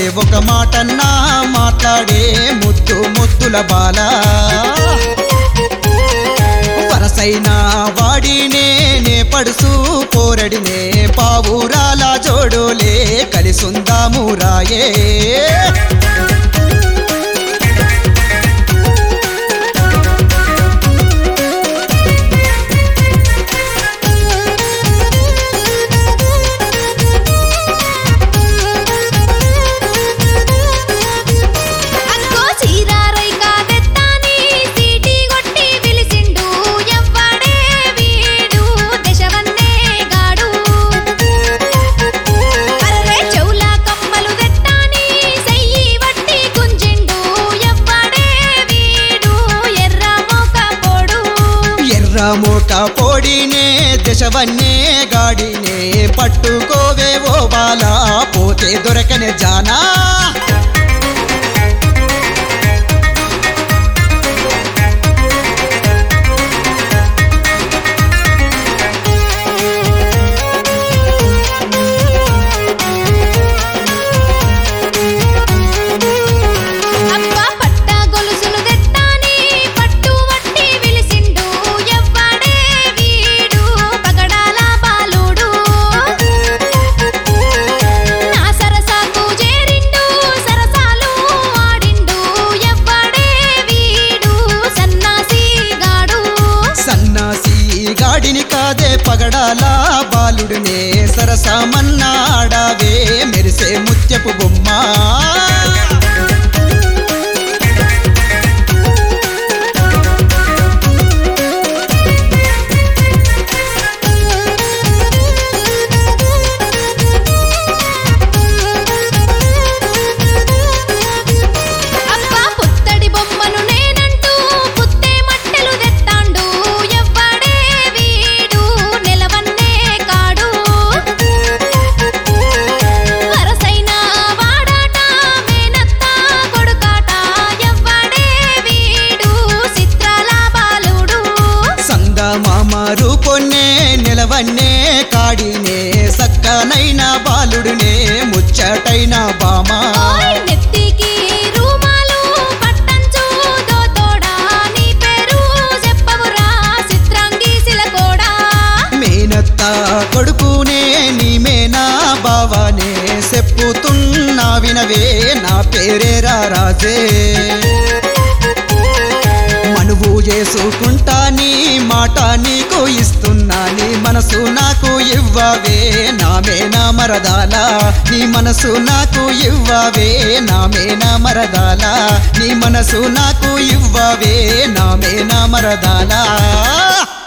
ఒక మాటన్నా మాట్లాడే ముద్దు ముద్దుల బాల వరసైన వాడినే నే పడుసు పోరడినే పావురాల జోడులే కలిసుందాము రాయే అక్కో చీరారై కాదెత్తాని సీటీ కొట్టి పిలిసిండు ఎవ్వడే వీడు దశవన్నే గాడు అర్రే చెవుల కమ్మలు తెత్తాని సెయ్యి వట్టి గుంజిండు ఎవ్వడే వీడు ఎర్ర మోక పోడు ఎర్ర మూట పోడినే దశవన్నే గాడినే పట్టుకోవే ఓ బాల పోతే దొరకనే జానా అబ్బ పట్ట గొలుసులు తెత్తాని పట్టు వట్టి విలిసిండు ఎవ్వడే వీడు పగడాల బాలుడు నా సరసాకు చేరిండు సరసాలు ఆడిండు ఎవ్వడే వీడు సన్నాసి గాడు సన్నాసి గాడిని కాదే పగడాల బాలుడినే సరసమన్నాడావే మెరిసే ముత్యపు బొమ్మ అబ్బ పుత్తడి బొమ్మను నేనంటూ పుత్తే మట్టెలు తెత్తాండు ఎవ్వడే వీడు నిలవన్నే కాడు వరసైన వాడాట మేనత్త కొడుకాట ఎవ్వడే వీడు చిత్రాల బాలుడు సంగమామ రూపొన్నే నిలవన్నే కాడినే సక్కనైన బాలుడినే ముచ్చటైన బామా ఓయ్ నెత్తికి రూమాలు పట్టంచు దోతోడా నీ పేరు చెప్పవురా చిత్రాంగి సిలకోడా మేనత్త కొడుకునే నీమేనా బావానే చెప్పుతున్నా వినవే నా పేరేరా రాజే మనువు చేసుకుంటా నీ మాట నీకు ఇస్తున్నా నీ మనసు నాకు ఇవ్వవే నామేనా మరదాలా నీ మనసు నాకు ఇవ్వవే నామేనా మరదాలా నీ మనసు నాకు ఇవ్వవే నామేనా మరదాలా